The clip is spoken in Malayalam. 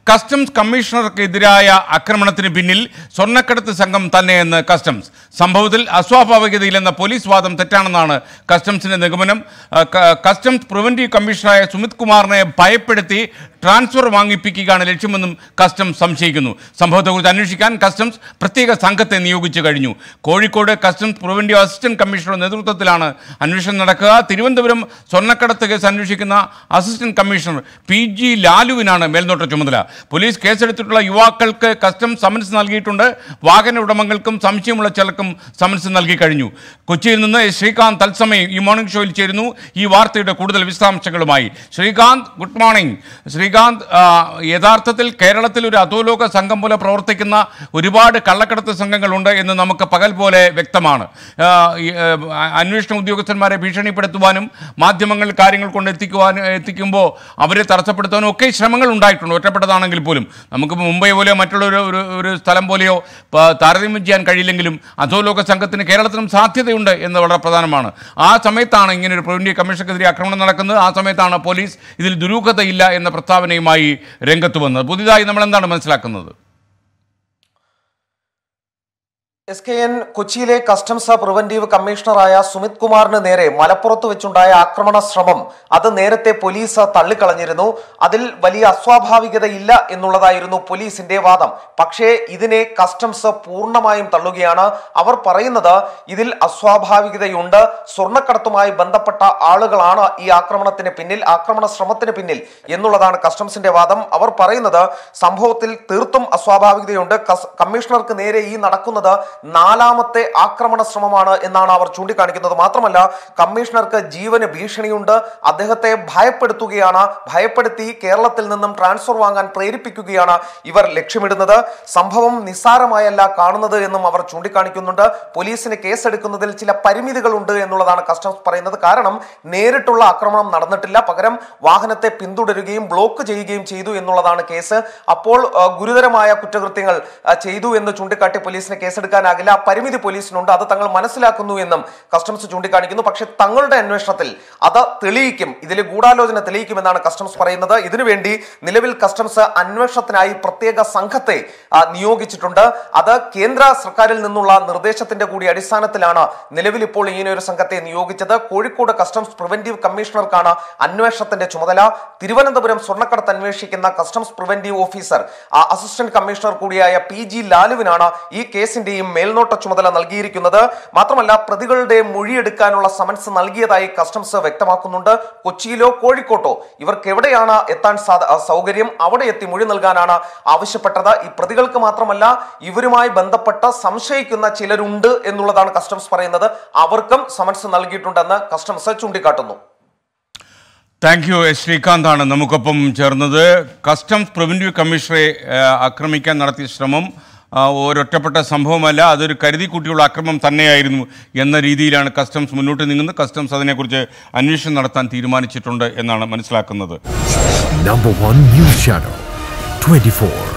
കസ്റ്റംസ് കമ്മീഷണർക്കെതിരായ ആക്രമണത്തിന് പിന്നിൽ സ്വർണ്ണക്കടത്ത് സംഘം തന്നെയെന്ന് കസ്റ്റംസ് സംഭവത്തിൽ അസ്വാഭാവികതയില്ലെന്ന പോലീസ് വാദം തെറ്റാണെന്നാണ് കസ്റ്റംസിന്റെ നിഗമനം ആ, ക- കസ്റ്റംസ് പ്രിവന്റീവ് കമ്മീഷണറായ സുമിത് കുമാറിനെ ഭയപ്പെടുത്തി ട്രാൻസ്ഫർ വാങ്ങിപ്പിക്കുകയാണ് ലക്ഷ്യമെന്നും കസ്റ്റംസ് സംശയിക്കുന്നു സംഭവത്തെക്കുറിച്ച് അന്വേഷിക്കാൻ കസ്റ്റംസ് പ്രത്യേക സംഘത്തെ നിയോഗിച്ചു കഴിഞ്ഞു കോഴിക്കോട് കസ്റ്റംസ് പ്രിവന്റീവ് അസിസ്റ്റന്റ് കമ്മീഷണറുടെ നേതൃത്വത്തിലാണ് അന്വേഷണം നടക്കുക തിരുവനന്തപുരം സ്വർണ്ണക്കടത്ത് കേസ് അന്വേഷിക്കുന്ന അസിസ്റ്റന്റ് കമ്മീഷണർ പി ജി ലാലുവിനാണ് മേൽനോട്ട ചുമതല പോലീസ് കേസെടുത്തിട്ടുള്ള യുവാക്കൾക്ക് കസ്റ്റംസ് സമൻസ് നൽകിയിട്ടുണ്ട് വാഹന ഉടമകൾക്കും സംശയമുള്ള ചിലർക്കും സമൻസ് നൽകി കഴിഞ്ഞു കൊച്ചിയിൽ നിന്ന് ശ്രീകാന്ത് തത്സമയം ഈ മോർണിംഗ് ഷോയിൽ ചേരുന്നു ഈ വാർത്തയുടെ കൂടുതൽ വിശദാംശങ്ങളുമായി ശ്രീകാന്ത് ഗുഡ് മോർണിംഗ് ശ്രീകാന്ത് ആ, യഥാർത്ഥത്തിൽ കേരളത്തിൽ ഒരു അധോലോക സംഘം പോലെ പ്രവർത്തിക്കുന്ന ഒരുപാട് കള്ളക്കടത്ത് സംഘങ്ങളുണ്ട് എന്ന് നമുക്ക് പകൽ പോലെ വ്യക്തമാണ് ആ, ഈ, ആ, അന്വേഷണ ഉദ്യോഗസ്ഥന്മാരെ ഭീഷണിപ്പെടുത്തുവാനും മാധ്യമങ്ങൾ കാര്യങ്ങൾ കൊണ്ട് എത്തിക്കുവാനും എത്തിക്കുമ്പോൾ അവരെ തടസ്സപ്പെടുത്താനും ഒക്കെ ശ്രമങ്ങൾ ഉണ്ടായിട്ടുണ്ട് ഒറ്റപ്പെട്ടതാണെങ്കിൽ പോലും നമുക്ക് മുംബൈ പോലെയോ മറ്റുള്ള ഒരു ഒരു ഒരു സ്ഥലം പോലെയോ പ- താരതമ്യം ചെയ്യാൻ കഴിയില്ലെങ്കിലും അധോലോക സംഘത്തിന് കേരളത്തിലും സാധ്യതയുണ്ട് എന്ന് വളരെ പ്രധാനമാണ് ആ സമയത്താണ് ഇങ്ങനെ ഒരു പ്രിവന്റീവ് കമ്മീഷനെതിരെ ആക്രമണം നടക്കുന്നത് ആ സമയത്താണ് പോലീസ് ഇതിൽ ദുരൂഹതയില്ല എന്ന പ്രസ്താവനയുമായി രംഗത്ത് വന്നത് പുതിയതായി നമ്മൾ എന്താണ് മനസ്സിലാക്കുന്നത് എസ് കെ എൻ കൊച്ചിയിലെ കസ്റ്റംസ് പ്രിവന്റീവ് കമ്മീഷണറായ സുമിത് കുമാറിന് നേരെ മലപ്പുറത്ത് വെച്ചുണ്ടായ ആക്രമണ ശ്രമം അത് നേരത്തെ പോലീസ് തള്ളിക്കളഞ്ഞിരുന്നു അതിൽ വലിയ അസ്വാഭാവികതയില്ല എന്നുള്ളതായിരുന്നു പോലീസിന്റെ വാദം പക്ഷേ ഇതിനെ കസ്റ്റംസ് പൂർണ്ണമായും തള്ളുകയാണ് അവർ പറയുന്നത് ഇതിൽ അസ്വാഭാവികതയുണ്ട് സ്വർണ്ണക്കടത്തുമായി ബന്ധപ്പെട്ട ആളുകളാണ് ഈ ആക്രമണത്തിന് പിന്നിൽ ആക്രമണ ശ്രമത്തിന് പിന്നിൽ എന്നുള്ളതാണ് കസ്റ്റംസിന്റെ വാദം അവർ പറയുന്നത് സംഭവത്തിൽ തീർത്തും അസ്വാഭാവികതയുണ്ട് കസ്- കമ്മീഷണർക്ക് നേരെ ഈ നടക്കുന്നത് നാലാമത്തെ ആക്രമണ ശ്രമമാണ് എന്നാണ് അവർ ചൂണ്ടിക്കാണിക്കുന്നത് മാത്രമല്ല കമ്മീഷണർക്ക് ജീവന് ഭീഷണിയുണ്ട് അദ്ദേഹത്തെ ഭയപ്പെടുത്തുകയാണ് ഭയപ്പെടുത്തി കേരളത്തിൽ നിന്നും ട്രാൻസ്ഫർ വാങ്ങാൻ പ്രേരിപ്പിക്കുകയാണ് ഇവർ ലക്ഷ്യമിടുന്നത് സംഭവം നിസ്സാരമായല്ല കാണുന്നത് എന്നും അവർ ചൂണ്ടിക്കാണിക്കുന്നുണ്ട് പോലീസിന് കേസെടുക്കുന്നതിൽ ചില പരിമിതികളുണ്ട് എന്നുള്ളതാണ് കസ്റ്റംസ് പറയുന്നത് കാരണം നേരിട്ടുള്ള ആക്രമണം നടന്നിട്ടില്ല പകരം വാഹനത്തെ പിന്തുടരുകയും ബ്ലോക്ക് ചെയ്യുകയും ചെയ്തു എന്നുള്ളതാണ് കേസ് അപ്പോൾ ആ, ഗുരുതരമായ കുറ്റകൃത്യങ്ങൾ ആ, ചെയ്തു എന്ന് ചൂണ്ടിക്കാട്ടി പോലീസിന് കേസെടുക്കാനാകില്ല ആ പരിമിതി പോലീസിനുണ്ട് അത് തങ്ങൾ മനസ്സിലാക്കുന്നു എന്നും കസ്റ്റംസ് ചൂണ്ടിക്കാണിക്കുന്നു പക്ഷേ തങ്ങളുടെ അന്വേഷണത്തിൽ അത് തെളിയിക്കും ഇതിൽ ഗൂഢാലോചന തെളിയിക്കുമെന്നാണ് കസ്റ്റംസ് പറയുന്നത് ഇതിനുവേണ്ടി നിലവിൽ കസ്റ്റംസ് അന്വേഷണത്തിനായി പ്രത്യേക സംഘത്തെ ആ, നിയോഗിച്ചിട്ടുണ്ട് അത് കേന്ദ്ര സർക്കാരിൽ നിന്നുള്ള നിർദ്ദേശത്തിന്റെ കൂടി അടിസ്ഥാനത്തിലാണ് നിലവിൽ ഇപ്പോൾ ഇങ്ങനെ ഒരു സംഘത്തെ നിയോഗിച്ചത് കോഴിക്കോട് കസ്റ്റംസ് പ്രിവന്റീവ് കമ്മീഷണർക്കാണ് അന്വേഷണത്തിന്റെ ചുമതല തിരുവനന്തപുരം സ്വർണ്ണക്കടത്ത് അന്വേഷിക്കുന്ന കസ്റ്റംസ് പ്രിവന്റീവ് ഓഫീസർ ആ അസിസ്റ്റന്റ് കമ്മീഷണർ കൂടിയായ പി ജി ലാലുവിനാണ് ഈ കേസിന്റെയും മേൽനോട്ട ചുമതല നൽകിയിരിക്കുന്നത് മാത്രമല്ല പ്രതികളുടെ മൊഴിയെടുക്കാനുള്ള സമൻസ് നൽകിയതായി കസ്റ്റംസ് വ്യക്തമാക്കുന്നുണ്ട് കൊച്ചിയിലോ കോഴിക്കോട്ടോ ഇവർക്ക് എവിടെയാണ് എത്താൻ സാധ- ആ, സൗകര്യം അവിടെ എത്തി മൊഴി നൽകാനാണ് ആവശ്യപ്പെട്ടത് ഈ പ്രതികൾക്ക് മാത്രമല്ല ഇവരുമായി ബന്ധപ്പെട്ട് സംശയിക്കുന്ന ചിലരുണ്ട് എന്നുള്ളതാണ് കസ്റ്റംസ് പറയുന്നത് അവർക്കും സമൻസ് നൽകിയിട്ടുണ്ടെന്ന് കസ്റ്റംസ് ചൂണ്ടിക്കാട്ടുന്നു താങ്ക് യു എസ് ശ്രീകാന്താണ് നമുക്കൊപ്പം ചേർന്നത് കസ്റ്റംസ് പ്രിവന്റീവ് കമ്മീഷണറെ ആ, ആക്രമിക്കാൻ നടത്തിയ ശ്രമം ആ, ഒരൊറ്റപ്പെട്ട സംഭവമല്ല അതൊരു കരുതിക്കൂട്ടിയുള്ള ആക്രമണം തന്നെയായിരുന്നു എന്ന രീതിയിലാണ് കസ്റ്റംസ് മുന്നോട്ട് നീങ്ങുന്നത് കസ്റ്റംസ് അതിനെക്കുറിച്ച് അന്വേഷണം നടത്താൻ തീരുമാനിച്ചിട്ടുണ്ട് എന്നാണ് മനസ്സിലാക്കുന്നത് Number one news channel 24.